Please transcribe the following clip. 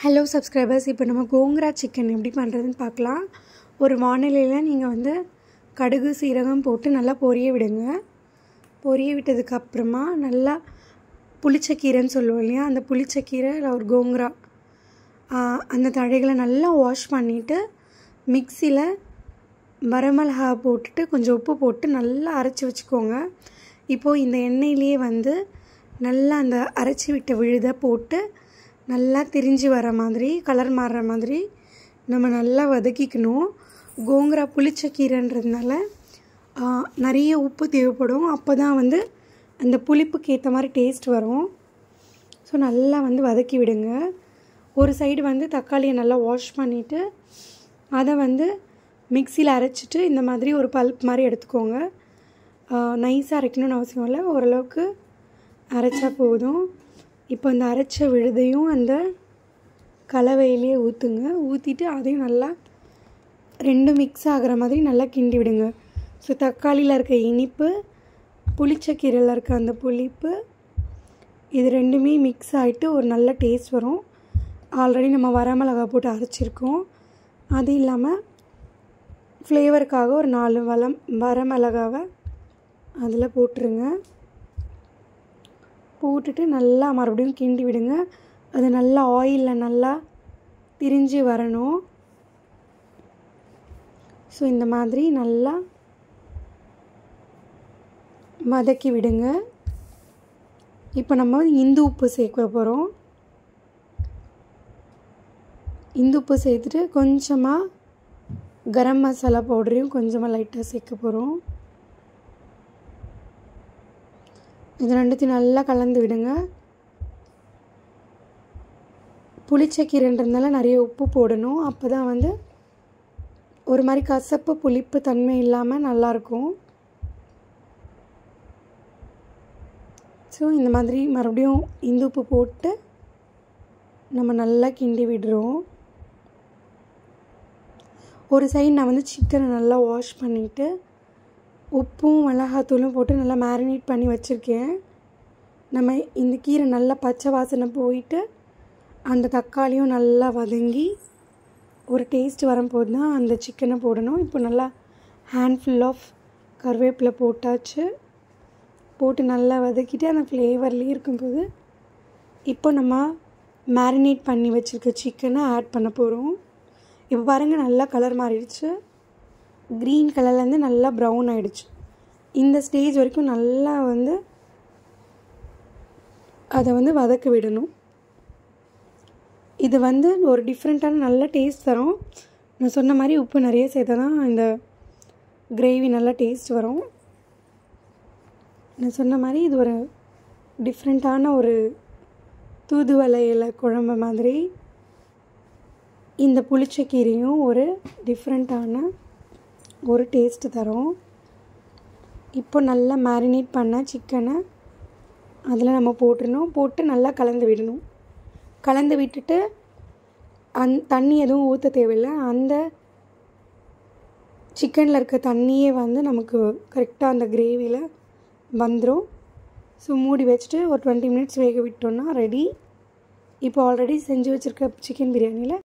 hello subscribers இப்போ நம்ம gongura chicken எப்படி பண்ணுறதுன்னு பார்க்கலாம் ஒரு வானிலையில் நீங்கள் வந்து கடுகு சீரகம் போட்டு நல்லா பொரிய விடுங்க பொரிய விட்டதுக்கப்புறமா நல்லா புளிச்சக்கீரைன்னு சொல்லுவோம் இல்லையா அந்த புளிச்சக்கீரை இல்லை ஒரு கோங்கரா அந்த தழைகளை நல்லா வாஷ் பண்ணிவிட்டு மிக்சியில் வரமிளகா போட்டுட்டு கொஞ்சம் உப்பு போட்டு நல்லா அரைச்சி வச்சுக்கோங்க இப்போது இந்த எண்ணெயிலேயே வந்து நல்லா அந்த அரைச்சி விட்ட விழுதை போட்டு நல்லா திரிஞ்சு வர மாதிரி கலர் மாறுற மாதிரி நம்ம நல்லா வதக்கிக்கணும் கோங்கரா புளிச்சக்கீரைன்றதுனால நிறைய உப்பு தேவைப்படும் அப்போ தான் வந்து அந்த புளிப்புக்கு ஏற்ற மாதிரி டேஸ்ட் வரும் ஸோ நல்லா வந்து வதக்கி விடுங்க ஒரு சைடு வந்து தக்காளியை நல்லா வாஷ் பண்ணிவிட்டு அதை வந்து மிக்சியில் அரைச்சிட்டு இந்த மாதிரி ஒரு பல்ப் மாதிரி எடுத்துக்கோங்க நைஸாக அரைக்கணும்னு அவசியம் இல்லை ஓரளவுக்கு அரைச்சா போதும் இப்போ அந்த அரைச்ச விழுதையும் அந்த கலவையிலே ஊற்றுங்க ஊற்றிட்டு அதையும் நல்லா ரெண்டும் மிக்ஸ் ஆகிற மாதிரி நல்லா கிண்டி விடுங்க ஸோ தக்காளியில் இருக்க இனிப்பு புளிச்சக்கீரையில் இருக்க அந்த புளிப்பு இது ரெண்டுமே மிக்ஸ் ஆகிட்டு ஒரு நல்ல டேஸ்ட் வரும் ஆல்ரெடி நம்ம வரமிளகா போட்டு அரைச்சிருக்கோம் அது இல்லாமல் ஃப்ளேவருக்காக ஒரு நாலு வளம் வரமிளகாவை அதில் போட்டுருங்க போட்டுட்டு நல்லா மறுபடியும் கிண்டி விடுங்க அது நல்லா ஆயிலில் நல்லா திரிஞ்சு வரணும் ஸோ இந்த மாதிரி நல்லா வதக்கி விடுங்க இப்போ நம்ம இந்து உப்பு சேர்க்க போகிறோம் இந்து உப்பு சேர்த்துட்டு கொஞ்சமாக கரம் மசாலா பவுடரையும் கொஞ்சமாக லைட்டாக சேர்க்க போகிறோம் இது ரெண்டுத்தையும் நல்லா கலந்து விடுங்க புளிச்சக்கீரைன்றதுனால நிறைய உப்பு போடணும் அப்போ தான் வந்து ஒரு மாதிரி கசப்பு புளிப்பு தன்மை இல்லாமல் நல்லாயிருக்கும் ஸோ இந்த மாதிரி மறுபடியும் இந்து உப்பு போட்டு நம்ம நல்லா கிண்டி விடுறோம் ஒரு சைடு நான் வந்து சிக்கனை நல்லா வாஷ் பண்ணிவிட்டு உப்பும் மிளகாத்தூளும் போட்டு நல்லா மேரினேட் பண்ணி வச்சுருக்கேன் நம்ம இந்த கீரை நல்லா பச்சை வாசனை போயிட்டு அந்த தக்காளியும் நல்லா வதங்கி ஒரு டேஸ்ட் வரும்போது தான் அந்த சிக்கனை போடணும் இப்போ நல்லா ஹேண்ட்ஃபுல் ஆஃப் கருவேப்பிலை போட்டாச்சு போட்டு நல்லா வதக்கிட்டு அந்த ஃப்ளேவர்லேயே இருக்கும்போது இப்போ நம்ம மேரினேட் பண்ணி வச்சுருக்க சிக்கனை ஆட் பண்ண போகிறோம் இப்போ பாருங்கள் நல்லா கலர் மாறிடுச்சு க்ரீன் கலர்லேருந்து நல்லா ப்ரௌன் ஆகிடுச்சு இந்த ஸ்டேஜ் வரைக்கும் நல்லா வந்து அதை வந்து வதக்க விடணும் இது வந்து ஒரு டிஃப்ரெண்ட்டான நல்ல டேஸ்ட் தரும் நான் சொன்ன மாதிரி உப்பு நிறைய சேர்த்தா தான் இந்த கிரேவி நல்லா டேஸ்ட் வரும் நான் சொன்ன மாதிரி இது ஒரு டிஃப்ரெண்ட்டான ஒரு தூதுவளை இலை குழம்பு மாதிரி இந்த புளிச்சக்கீரையும் ஒரு டிஃப்ரெண்ட்டான ஒரு டேஸ்ட்டு தரும் இப்போ நல்லா மேரினேட் பண்ண சிக்கனை அதில் நம்ம போட்டுடணும் போட்டு நல்லா கலந்து விடணும் கலந்து விட்டுட்டு அந் தண்ணி எதுவும் ஊற்ற தேவையில்லை அந்த சிக்கனில் இருக்க தண்ணியே வந்து நமக்கு கரெக்டாக அந்த கிரேவியில் வந்துடும் ஸோ மூடி வச்சுட்டு ஒரு டுவெண்ட்டி மினிட்ஸ் வேக விட்டோன்னா ரெடி இப்போ ஆல்ரெடி செஞ்சு வச்சுருக்க சிக்கன் பிரியாணியில்